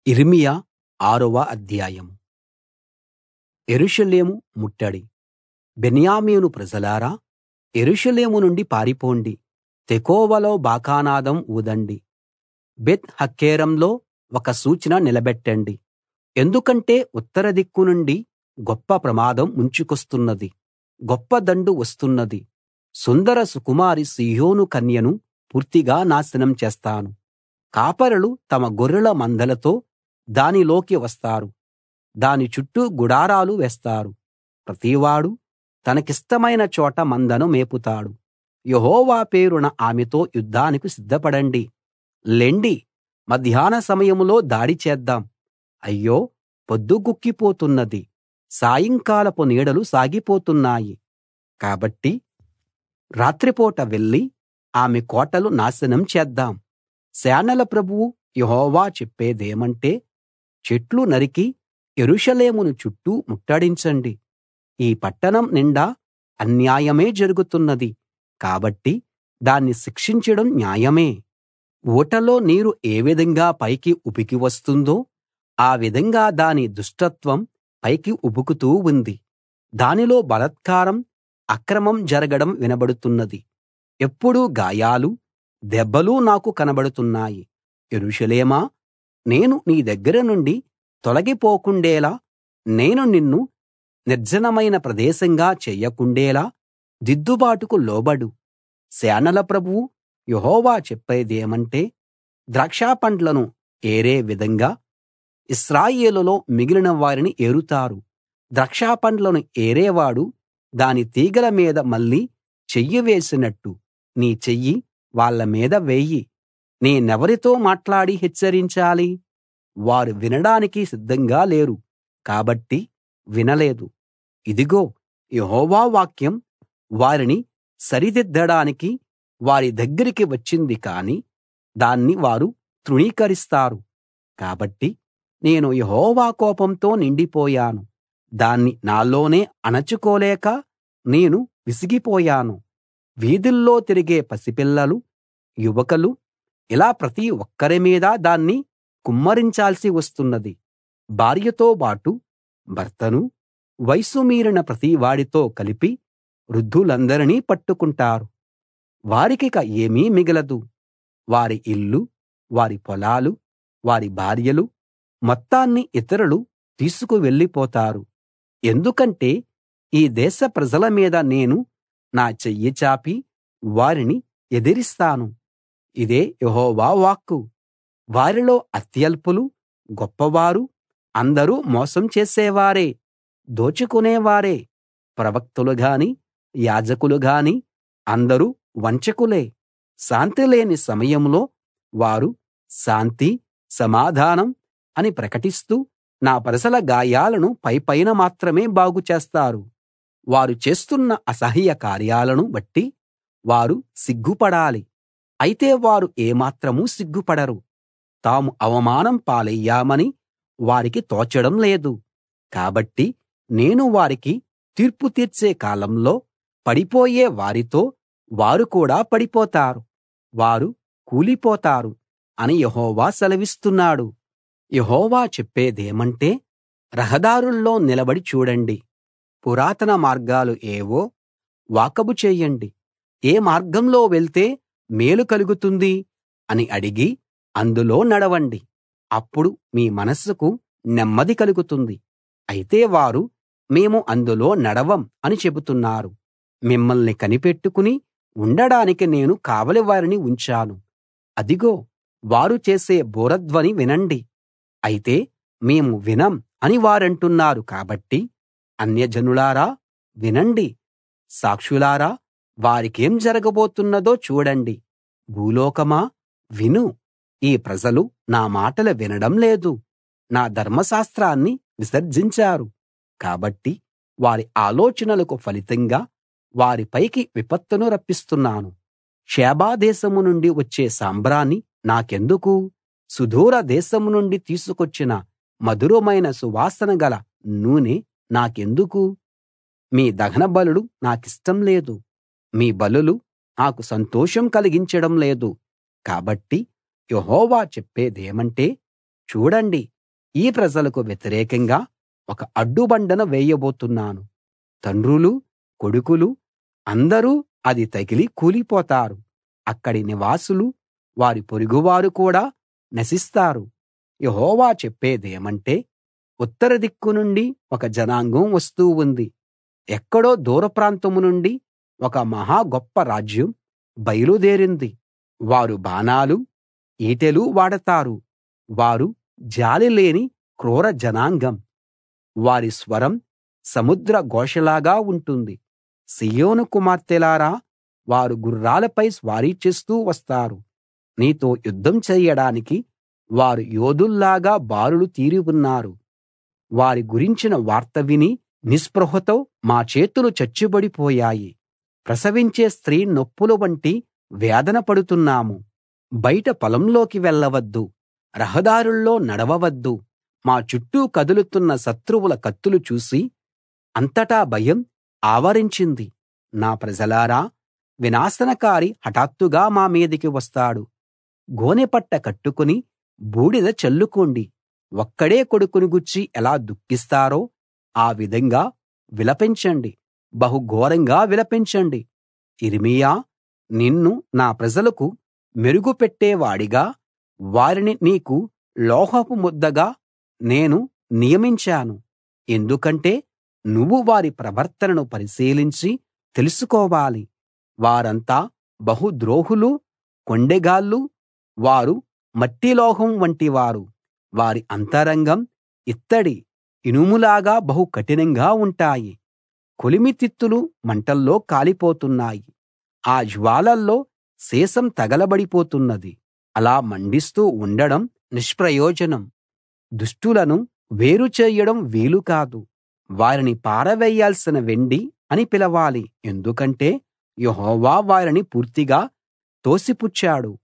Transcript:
యిర్మీయా ఆరవ అధ్యాయం యెరూషలేము ముట్టడి బెన్యామీను ప్రజలారా యెరూషలేము నుండి పారిపోండి తెకోవలో బాకానాదం ఊదండి బెత్ హక్కెరెంలో ఒక సూచన నిలబెట్టండి ఎందుకంటే ఉత్తర దిక్కు నుండి గొప్ప ప్రమాదం ముంచుకొస్తున్నది గొప్ప దండు వస్తున్నది సుందర సుకుమారి సీయోను కన్యను పూర్తిగా నాశనం చేస్తాను కాపరులు తమ గొర్రెల మందలతో దానిలోకి వస్తారు దాని చుట్టూ గుడారాలు వేస్తారు ప్రతివాడూ తనకిష్టమైన చోట మందను మేపుతాడు యెహోవా పేరున ఆమెతో యుద్ధానికి సిద్ధపడండి లెండి మధ్యాహ్న సమయంలో దాడి చేద్దాం అయ్యో పొద్దుగుంకిపోతున్నది సాయంకాలపు నీడలు సాగిపోతున్నాయి కాబట్టి రాత్రిపూట వెళ్లి ఆమె కోటలు నాశనం చేద్దాం సేనల ప్రభువు యెహోవా చెప్పేదేమంటే చెట్లు నరికి యెరూషలేమును చుట్టూ ముట్టడించండి ఈ పట్టణం నిండా అన్యాయమే జరుగుతున్నది కాబట్టి దాన్ని శిక్షించడం న్యాయమే ఊటలో నీరు ఏ విధంగా పైకి ఉబికి వస్తుందో ఆ విధంగా దాని దుష్టత్వం పైకి ఉబుకుతూ ఉంది దానిలో బలాత్కారం అక్రమం జరగడం వినబడుతున్నది ఎప్పుడూ గాయాలు దెబ్బలు నాకు కనబడుతున్నాయి యెరూషలేమా నేను నీ దగ్గర నుండి తొలగిపోకుండేలా నేను నిన్ను నిర్జనమైన ప్రదేశంగా చెయ్యకుండేలా దిద్దుబాటుకు లోబడు సేనల ప్రభువు యెహోవా చెప్పేదేమంటే ద్రాక్షపండ్లను ఏరే విధంగా ఇశ్రాయేలులో మిగిలిన వారిని ఏరుతారు ద్రాక్షపండ్లను ఏరేవాడు దాని తీగెల మీద మళ్ళీ చెయ్యి వేసినట్టు నీ చెయ్యి వాళ్ళ మీద వేయి నేనెవరితో మాట్లాడి హెచ్చరించాలి వారు వినడానికి సిద్ధంగా లేరు కాబట్టి వినలేదు ఇదిగో యెహోవా వాక్యం వారిని సరిదిద్దడానికి వారి దగ్గరికి వచ్చింది కానీ దాన్ని వారు తృణీకరిస్తారు కాబట్టి నేను యెహోవా కోపంతో నిండిపోయాను దాన్ని నాలోనే అణచుకోలేక నేను విసిగిపోయాను వీధుల్లో తిరిగే పసిపిల్లలు యువకులు ఇలా ప్రతి ఒక్కరి మీద దాన్ని కుమ్మరించాల్సి వస్తున్నది భార్యతో బాటు భర్తను వయస్సు మీరిన ప్రతివాడితో కలిపి వృద్ధులందరినీ పట్టుకుంటారు వారికిక ఏమీ మిగలదు వారి ఇల్లు వారి పొలాలు వారి భార్యలు మొత్తాన్ని ఇతరులు తీసుకు వెళ్ళిపోతారు ఎందుకంటే ఈ దేశ ప్రజల మీద నేను నా చెయ్యి చాపి వారిని ఎదిరిస్తాను ఇదే యెహోవా వాక్కు వారిలో అత్యల్పులు గొప్పవారు అందరూ మోసం చేసేవారే దోచుకునేవారే ప్రవక్తలు గాని యాజకులు గాని అందరూ వంచకులే శాంతి లేని సమయంలో వారు శాంతి సమాధానం అని ప్రకటిస్తూ నా ప్రజల గాయాలను పైపైన మాత్రమే బాగు చేస్తారు వారు చేస్తున్న అసహ్య కార్యాలను బట్టి వారు సిగ్గుపడాలి అయితే వారు ఏమాత్రమూ సిగ్గుపడరు తాము అవమానం పాలయ్యామని వారికి తోచడం లేదు కాబట్టి నేను వారికి తీర్పు తీర్చే కాలంలో పడిపోయే వారితో వారు కూడా పడిపోతారు వారు కూలిపోతారు అని యెహోవా సెలవిస్తున్నాడు యెహోవా చెప్పేదేమంటే రహదారుల్లో నిలబడి చూడండి పురాతన మార్గాలు ఏవో వాకబు చేయండి ఏ మార్గంలో వెళ్తే మేలు కలుగుతుంది అని అడిగి అందులో నడవండి అప్పుడు మీ మనస్సుకు నెమ్మది కలుగుతుంది అయితే వారు మేము అందులో నడవం అని చెబుతున్నారు మిమ్మల్ని కనిపెట్టుకుని ఉండడానికి నేను కావలి వారిని ఉంచాను అదిగో వారు చేసే బూరధ్వని వినండి అయితే మేము వినం అని వారంటున్నారు కాబట్టి అన్యజనులారా వినండి సాక్షులారా వారికేం జరగబోతున్నదో చూడండి భూలోకమా విను ఈ ప్రజలు నా మాటలు వినడం లేదు నా ధర్మశాస్త్రాన్ని విసర్జించారు కాబట్టి వారి ఆలోచనలకు ఫలితంగా వారి పైకి విపత్తును రప్పిస్తున్నాను షేబ దేశం నుండి వచ్చే సాంబ్రాణి నాకెందుకు సుదూర దేశం నుండి తీసుకొచ్చిన మధురమైన సువాసన గల నూనె నాకెందుకు మీ దహన బలులు నాకిష్టం లేదు మీ బలులు నాకు సంతోషం కలిగించడం లేదు కాబట్టి యెహోవా చెప్పేదేమంటే చూడండి ఈ ప్రజలకు వ్యతిరేకంగా ఒక అడ్డుబండను వేయబోతున్నాను తండ్రులు కొడుకులు అందరూ అది తగిలి కూలిపోతారు అక్కడి నివాసులు వారి పొరుగువారు కూడా నశిస్తారు యెహోవా చెప్పేదేమంటే ఉత్తర దిక్కు నుండి ఒక జనాంగం వస్తూ ఉంది ఎక్కడో దూర ప్రాంతం నుండి ఒక మహా గొప్ప రాజ్యం బయలుదేరింది వారు బాణాలు ఈటెలు వాడతారు వారు జాలి లేని క్రూర జనాంగం వారి స్వరం సముద్ర ఘోషలాగా ఉంటుంది సీయోను కుమార్తెలారా వారు గుర్రాలపై స్వారీ చేస్తూ వస్తారు నీతో యుద్ధం చెయ్యడానికి వారు యోధుల్లాగా బారులు తీరి ఉన్నారు వారి గురించిన వార్త విని నిస్పృహతో మా చేతులు చచ్చుబడిపోయాయి ప్రసవించే స్త్రీ నొప్పుల వంటి వేదన పడుతున్నాము బయట పొలంలోకి వెళ్ళవద్దు రహదారుల్లో నడవవద్దు మా చుట్టూ కదులుతున్న శత్రువుల కత్తులు చూసి అంతటా భయం ఆవరించింది నా ప్రజలారా వినాశనకారి హఠాత్తుగా మా మీదికి వస్తాడు గోనెపట్ట కట్టుకుని బూడిద చల్లుకోండి ఒక్కడే కొడుకుని గూర్చి ఎలా దుఃఖిస్తారో ఆ విధంగా విలపించండి బహు ఘోరంగా విలపించండి యిర్మీయా నిన్ను నా ప్రజలకు మెరుగు పెట్టేవాడిగా వారిని నీకు లోహపు ముద్దగా నేను నియమించాను ఎందుకంటే నువ్వు వారి ప్రవర్తనను పరిశీలించి తెలుసుకోవాలి వారంతా బహు ద్రోహులు కొండెగాళ్ళు వారు మట్టి లోహం వంటివారు వారి అంతరంగం ఇత్తడి ఇనుములాగా బహు కఠినంగా ఉంటాయి కొలిమితిత్తులు మంటల్లో కాలిపోతున్నాయి ఆ జ్వాలల్లో సీసం తగలబడిపోతున్నది అలా మండిస్తూ ఉండడం నిష్ప్రయోజనం దుష్టులను వేరు చేయడం వీలు కాదు వారిని పారవేయాల్సిన వెండి అని పిలవాలి ఎందుకంటే యెహోవా వారిని పూర్తిగా తోసిపుచ్చాడు